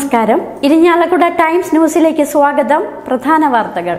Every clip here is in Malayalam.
നമസ്കാരം ഇരിഞ്ഞാലക്കുട ടൈംസ് ന്യൂസിലേക്ക് സ്വാഗതം പ്രധാന വാർത്തകൾ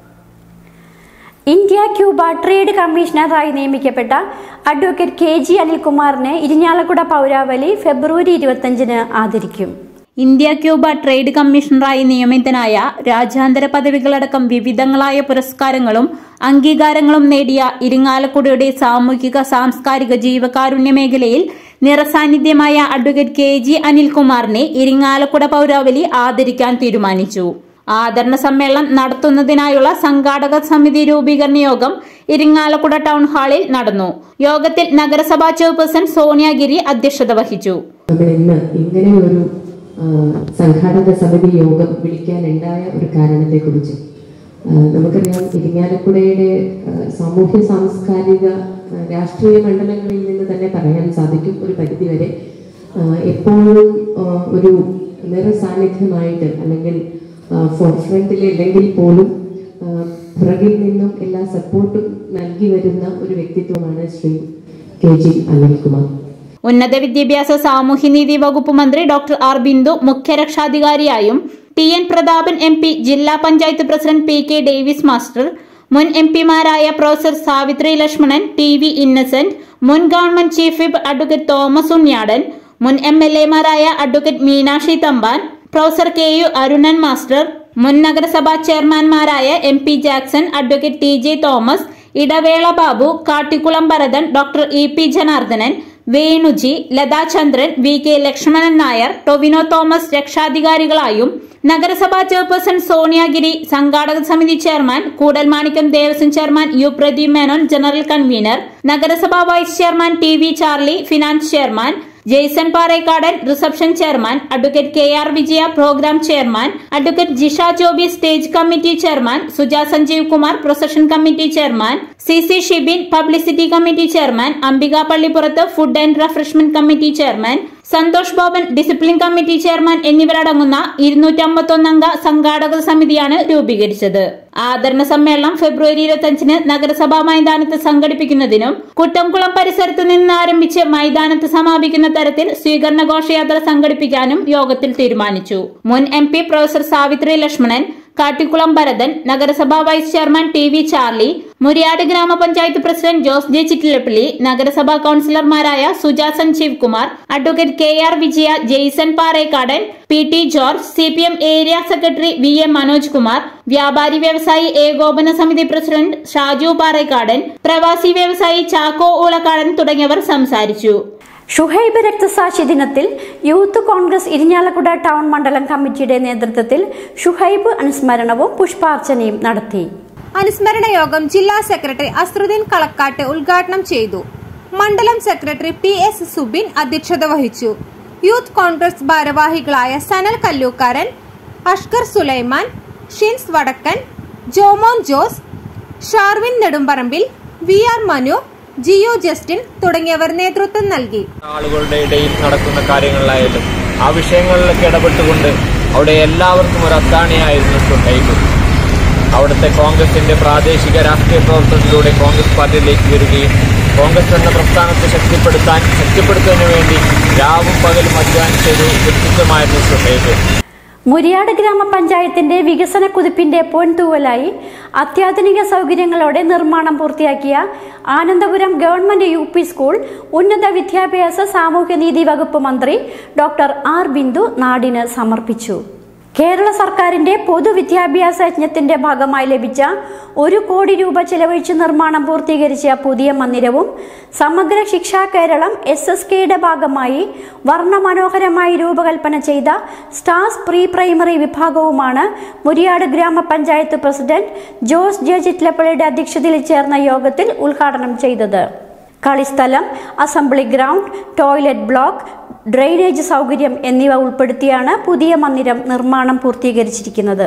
ഇന്ത്യ ക്യൂബ ട്രേഡ് കമ്മീഷണറായി നിയമിക്കപ്പെട്ട അഡ്വക്കേറ്റ് കെ ജി അനിൽകുമാറിനെ ഇരിഞ്ഞാലക്കുട പൗരാവലി ഫെബ്രുവരി ഇരുപത്തഞ്ചിന് ആദരിക്കും ഇന്ത്യ ക്യൂബ ട്രേഡ് കമ്മീഷണറായി നിയമിതനായ രാജ്യാന്തര പദവികളടക്കം വിവിധങ്ങളായ പുരസ്കാരങ്ങളും അംഗീകാരങ്ങളും നേടിയ ഇരിങ്ങാലക്കുടയുടെ സാമൂഹിക സാംസ്കാരിക ജീവകാരുണ്യ മേഖലയിൽ നിറസാന്നിധ്യമായ അഡ്വക്കേറ്റ് കെ ജി അനിൽകുമാറിനെ ഇരിങ്ങാലക്കുട പൗരാവലി ആദരിക്കാൻ തീരുമാനിച്ചു ആദരണ സമ്മേളനം നടത്തുന്നതിനായുള്ള സംഘാടക സമിതി രൂപീകരണ യോഗം ഇരിങ്ങാലക്കുട ടൗൺ ഹാളിൽ നടന്നു യോഗത്തിൽ നഗരസഭാ ചെയർപേഴ്സൺ സോണിയാഗിരി അധ്യക്ഷത വഹിച്ചു നമ്മൾ ഇന്ന് ഇങ്ങനെ ഒരു ആ, സംഘാടക സമിതി യോഗം വിളിക്കാനുണ്ടായ ഒരു കാരണത്തെക്കുറിച്ച് ആ, നമുക്കറിയാം ഇരിങ്ങാലക്കുടയുടെ ആ, സാമൂഹ്യ സാംസ്കാരിക ആ, രാഷ്ട്രീയ മണ്ഡലങ്ങളിൽ നിന്ന് തന്നെ പറയാൻ സാധിക്കും ഒരു പരിധിവരെ ആ, എപ്പോഴും ആ, ഒരു നിറസാന്നിധ്യമായിട്ട് അല്ലെങ്കിൽ ഫോർ ഫ്രണ്ടിൽ അല്ലെങ്കിൽ പോലും ആ, പുറകിൽ നിന്നും എല്ലാ സപ്പോർട്ടും നൽകി വരുന്ന ഒരു വ്യക്തിത്വമാണ് ശ്രീ കെ ജി അനിൽകുമാർ ഉന്നത വിദ്യാഭ്യാസ സാമൂഹ്യനീതി വകുപ്പ് മന്ത്രി ഡോക്ടർ ആർ ബിന്ദു മുഖ്യരക്ഷാധികാരിയായും T N Prathapan M P ജില്ലാ panchayat president P K Davis master മുൻ എം പിമാരായ professor Savitri Lakshmanan T V Innocent മുൻ government chief whip advocate Thomas Unniyadan മുൻ എം എൽ എമാരായ advocate Meenakshi Thampan professor K U Arunan master മുൻ നഗരസഭാ ചെയർമാൻമാരായ M P Jackson advocate T J Thomas Idavela Babu Kattikulam Bharathan doctor E P Janardhanan Venuji Lathachandran V K Lakshmanan Nair Tovino Thomas രക്ഷാധികാരികളായും നഗരസഭാ ചെയർപേഴ്സൺ സോണിയാഗിരി സംഘാടക സമിതി chairman Koodalmanikyam Devaswom chairman U Pradeep Menon general convener നഗരസഭാ vice chairman T V Charlie finance chairman Jaison Parekkadan reception chairman advocate K R Vijaya programme chairman advocate Jisha Joby stage committee chairman Suja Sanjeev Kumar procession committee chairman C C Shibin publicity committee chairman Ambika Pallippurath food and refreshment committee chairman Santhosh Boban discipline committee chairman എന്നിവരടങ്ങുന്ന ഇരുന്നൂറ്റമ്പത്തൊന്നംഗ സംഘാടക സമിതിയാണ് രൂപീകരിച്ചത് ആദരണ സമ്മേളനം ഫെബ്രുവരി ഇരുപത്തിയഞ്ചിന് നഗരസഭാ മൈതാനത്ത് സംഘടിപ്പിക്കുന്നതിനും കുട്ടംകുളം പരിസരത്ത് നിന്ന് ആരംഭിച്ച് മൈതാനത്ത് സമാപിക്കുന്ന തരത്തിൽ സ്വീകരണ ഘോഷയാത്ര സംഘടിപ്പിക്കാനും യോഗത്തിൽ തീരുമാനിച്ചു മുൻ M P professor Savitri Lakshmanan Kattikkulam Bharathan നഗരസഭാ vice chairman T V Charlie Muriyad ഗ്രാമപഞ്ചായത്ത് പ്രസിഡന്റ് ജോസ് ജെ ചിറ്റിലപ്പള്ളി നഗരസഭാ കൌൺസിലർമാരായ Suja Sanjeev Kumar advocate K R Vijaya Jaison Parekkadan P T George C P M area secretary V M Manoj Kumar വ്യാപാരി വ്യവസായി ഏകോപന സമിതി പ്രസിഡന്റ് ഷാജു പാറേക്കാടൻ പ്രവാസി വ്യവസായി ചാക്കോ ഊളക്കാടൻ തുടങ്ങിയവർ സംസാരിച്ചു ഷുഹൈബ് രക്തസാക്ഷി ദിനത്തിൽ യൂത്ത് കോൺഗ്രസ് ഇരിഞ്ഞാലക്കുട ടൗൺ മണ്ഡലം കമ്മിറ്റിയുടെ നേതൃത്വത്തിൽ ഷുഹൈബ് അനുസ്മരണവും പുഷ്പാർച്ചനയും നടത്തി അനുസ്മരണ യോഗം ജില്ലാ സെക്രട്ടറി അസ്രുദ്ദീൻ കളക്കാട്ട് ഉദ്ഘാടനം ചെയ്തു മണ്ഡലം സെക്രട്ടറി പി എസ് സുബിൻ അധ്യക്ഷത വഹിച്ചു യൂത്ത് കോൺഗ്രസ് ഭാരവാഹികളായ സനൽ കല്ലൂക്കാരൻ അഷ്കർ സുലൈമാൻ ഷിൻസ് വടക്കൻ ജോമോൻ ജോസ് ഷാർവിൻ നെടുമ്പറമ്പിൽ വി ആർ മനു ജിയോ ജസ്റ്റിൻ തുടങ്ങിയവർ നേതൃത്വം നൽകി ആളുകളുടെ ഇടയിൽ നടക്കുന്ന കാര്യങ്ങളിലായാലും ആ വിഷയങ്ങളിലൊക്കെ ഇടപെട്ടുകൊണ്ട് അവിടെ എല്ലാവർക്കും ഒരു അത്താണിയായിരുന്നു ഷുഹൈബ് അവിടുത്തെ കോൺഗ്രസിന്റെ പ്രാദേശിക രാഷ്ട്രീയ പ്രവർത്തനത്തിലൂടെ കോൺഗ്രസ് പാർട്ടിയിലേക്ക് വരികയും കോൺഗ്രസ് എന്ന പ്രസ്ഥാനത്തെ ശക്തിപ്പെടുത്താൻ ശക്തിപ്പെടുത്തുന്നതിന് വേണ്ടി രാവും പകലും അധ്വാനിച്ച ഒരു വ്യക്തിത്വമായിരുന്നു ഷുഹൈബ് മുരിയാട് ഗ്രാമപഞ്ചായത്തിന്റെ വികസന കുതിപ്പിന്റെ പൊൻതൂവലായി അത്യാധുനിക സൗകര്യങ്ങളോടെ നിർമ്മാണം പൂർത്തിയാക്കിയ Anandapuram government U P school ഉന്നത വിദ്യാഭ്യാസ സാമൂഹ്യനീതി വകുപ്പ് മന്ത്രി ഡോക്ടർ ആർ ബിന്ദു നാടിന് സമർപ്പിച്ചു കേരള സർക്കാരിന്റെ പൊതുവിദ്യാഭ്യാസ യജ്ഞത്തിന്റെ ഭാഗമായി ലഭിച്ച ഒരു കോടി രൂപ ചെലവഴിച്ച് നിർമ്മാണം പൂർത്തീകരിച്ച പുതിയ മന്ദിരവും സമഗ്ര ശിക്ഷാ കേരളം എസ് എസ് കെയുടെ ഭാഗമായി വർണ്ണമനോഹരമായി രൂപകൽപ്പന ചെയ്ത സ്റ്റാർസ് പ്രീ പ്രൈമറി വിഭാഗവുമാണ് മുരിയാട് ഗ്രാമപഞ്ചായത്ത് പ്രസിഡന്റ് ജോസ് ജെ ചിറ്റ്ലപ്പള്ളിയുടെ അധ്യക്ഷതയിൽ ചേർന്ന യോഗത്തിൽ ഉദ്ഘാടനം ചെയ്തത് കളിസ്ഥലം assembly ground toilet block drainage സൗകര്യം എന്നിവ ഉൾപ്പെടുത്തിയാണ് പുതിയ മന്ദിരം നിർമ്മാണം പൂർത്തീകരിച്ചിരിക്കുന്നത്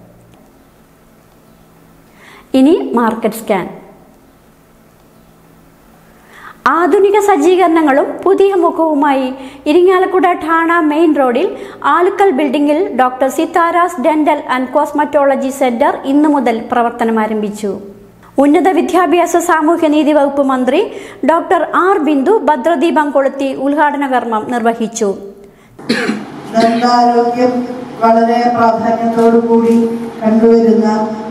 ഇനി മാർക്കറ്റ് സ്കാൻ ആധുനിക സജ്ജീകരണങ്ങളും പുതിയ മുഖവുമായി ഇരിങ്ങാലക്കുട ഠാണ മെയിൻ റോഡിൽ ആലുക്കൽ ബിൽഡിംഗിൽ doctor Sithara's dental and cosmetology centre ഇന്നു മുതൽ പ്രവർത്തനം ആരംഭിച്ചു ഉന്നത വിദ്യാഭ്യാസ സാമൂഹ്യനീതി വകുപ്പ് മന്ത്രി ഡോക്ടർ ആർ ബിന്ദു ഭദ്രദീപം കൊളുത്തി ഉദ്ഘാടന കർമ്മം നിർവഹിച്ചു ദന്താരോഗ്യം വളരെ പ്രാധാന്യത്തോടു കൂടി കണ്ടുവരുന്ന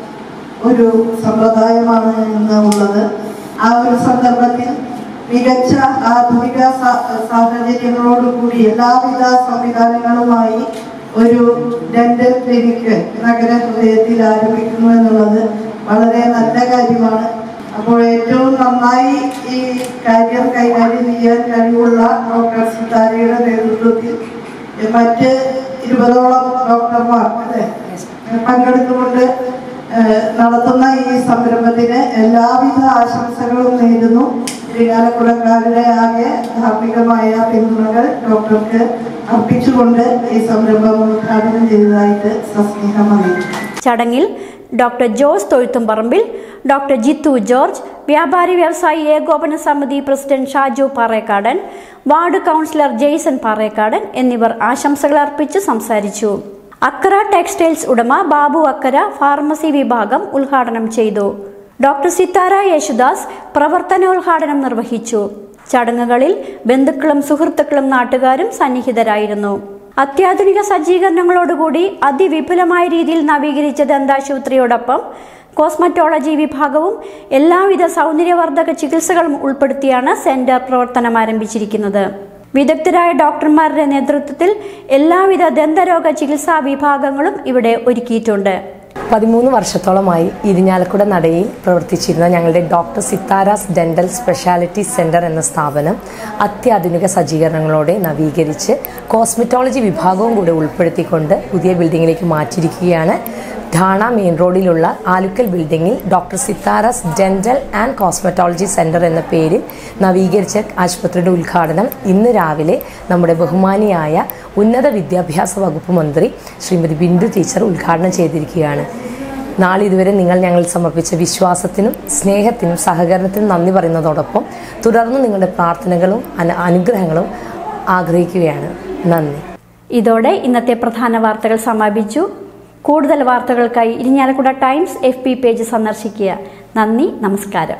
ഒരു സമ്പ്രദായമാണ് ഇന്ന് ഉള്ളത് ആ ഒരു സന്ദർഭത്തിൽ മികച്ച ആധുനിക സ- സാഹചര്യങ്ങളോടുകൂടി എല്ലാവിധ സംവിധാനങ്ങളുമായി ഒരു ഡെന്റൽ ക്ലിനിക്ക് നഗര ഹൃദയത്തിൽ ആരംഭിക്കുന്നു എന്നുള്ളത് വളരെ നല്ല കാര്യമാണ് അപ്പോൾ ഏറ്റവും നന്നായി ഈ കാര്യം കൈകാര്യം ചെയ്യാൻ കഴിവുള്ള ഡോക്ടർ സിതാരയുടെ നേതൃത്വത്തിൽ മറ്റ് ഇരുപതോളം ഡോക്ടർമാർ അല്ലെ പങ്കെടുത്തുകൊണ്ട് ഏഹ്, നടത്തുന്ന ഈ സംരംഭത്തിന് എല്ലാവിധ ആശംസകളും നേരുന്നു ഇരിങ്ങാലക്കുടക്കാരുടെ ആകെ ധാർമ്മികമായ പിന്തുണകൾ ഡോക്ടർക്ക് അർപ്പിച്ചുകൊണ്ട് ഈ സംരംഭം ഉദ്ഘാടനം ചെയ്തതായിട്ട് സസ്നേഹം അറിയിക്കുന്നു ചടങ്ങിൽ ഡോക്ടർ ജോസ് തൊഴുത്തുംപറമ്പിൽ ഡോക്ടർ ജിത്തു ജോർജ് വ്യാപാരി വ്യവസായി ഏകോപന സമിതി president Shaju Parekkadan ward councillor Jaison Parekkadan എന്നിവർ ആശംസകൾ അർപ്പിച്ച് സംസാരിച്ചു അക്കര ടെക്സ്റ്റൈൽസ് ഉടമ ബാബു അക്കര ഫാർമസി വിഭാഗം ഉദ്ഘാടനം ചെയ്തു ഡോക്ടർ സിത്താര യേശുദാസ് പ്രവർത്തനോദ്ഘാടനം നിർവഹിച്ചു ചടങ്ങുകളിൽ ബന്ധുക്കളും സുഹൃത്തുക്കളും നാട്ടുകാരും സന്നിഹിതരായിരുന്നു അത്യാധുനിക സജ്ജീകരണങ്ങളോടുകൂടി അതിവിപുലമായ രീതിയിൽ നവീകരിച്ച ദന്താശുപത്രിയോടൊപ്പം കോസ്മറ്റോളജി വിഭാഗവും എല്ലാവിധ സൗന്ദര്യവർദ്ധക ചികിത്സകളും ഉൾപ്പെടുത്തിയാണ് സെന്റർ പ്രവർത്തനം ആരംഭിച്ചിരിക്കുന്നത് വിദഗ്ധരായ ഡോക്ടർമാരുടെ നേതൃത്വത്തിൽ എല്ലാവിധ ദന്തരോഗ ചികിത്സാ വിഭാഗങ്ങളും ഇവിടെ ഒരുക്കിയിട്ടുണ്ട് പതിമൂന്ന് വർഷത്തോളമായി ഇരിഞ്ഞാലക്കുട നടയിൽ പ്രവർത്തിച്ചിരുന്ന ഞങ്ങളുടെ doctor Sithara's dental speciality centre എന്ന സ്ഥാപനം അത്യാധുനിക സജ്ജീകരണങ്ങളോടെ നവീകരിച്ച് കോസ്മെറ്റോളജി വിഭാഗവും കൂടെ ഉൾപ്പെടുത്തിക്കൊണ്ട് പുതിയ ബിൽഡിങ്ങിലേക്ക് മാറ്റിയിരിക്കുകയാണ് ധാണ മെയിൻ റോഡിലുള്ള ആലുക്കൽ ബിൽഡിങ്ങിൽ doctor Sithara's dental and cosmetology centre എന്ന പേരിൽ നവീകരിച്ച ആശുപത്രിയുടെ ഉദ്ഘാടനം ഇന്ന് രാവിലെ നമ്മുടെ ബഹുമാനിയായ ഉന്നത വിദ്യാഭ്യാസ വകുപ്പ് മന്ത്രി ശ്രീമതി ബിന്ദു ടീച്ചർ ഉദ്ഘാടനം ചെയ്തിരിക്കുകയാണ് നാളെ ഇതുവരെ നിങ്ങൾ ഞങ്ങൾ സമർപ്പിച്ച വിശ്വാസത്തിനും സ്നേഹത്തിനും സഹകരണത്തിനും നന്ദി പറയുന്നതോടൊപ്പം തുടർന്ന് നിങ്ങളുടെ പ്രാർത്ഥനകളും അന- അനുഗ്രഹങ്ങളും ആഗ്രഹിക്കുകയാണ് നന്ദി ഇതോടെ ഇന്നത്തെ പ്രധാന വാർത്തകൾ സമാപിച്ചു കൂടുതൽ വാർത്തകൾക്കായി Irinjalakuda times F B page സന്ദർശിക്കുക നന്ദി നമസ്കാരം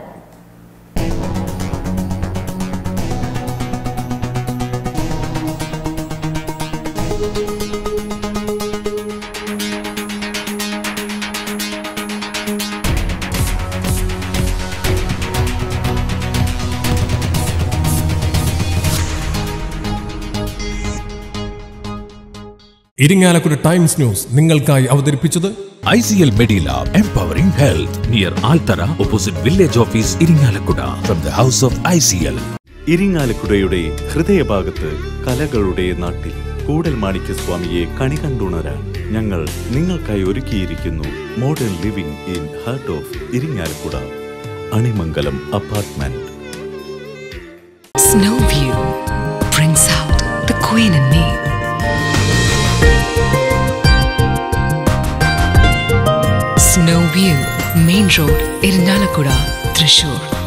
ഇരിങ്ങാലക്കുട ടൈംസ് ന്യൂസ് നിങ്ങൾക്കായി അവതരിപ്പിച്ചത് ICL Medilab Empowering Health near Altara opposite Village Office Iringalakkuda from the House of ICL. ഇരിങ്ങാലക്കുടയുടെ ഹൃദയഭാഗത്ത് കലകളുടെ നാട്ടിൽ കൂടൽ മാണിക്യസ്വാമിയെ കണി കണ്ടുണരാൻ ഞങ്ങൾ നിങ്ങൾക്കായി ഒരുക്കിയിരിക്കുന്നു modern living in heart of Irinjalakuda Animangalam apartment Snow View brings out the queen in me. Snow View, Main Road, Irinalakuda, Thrissur.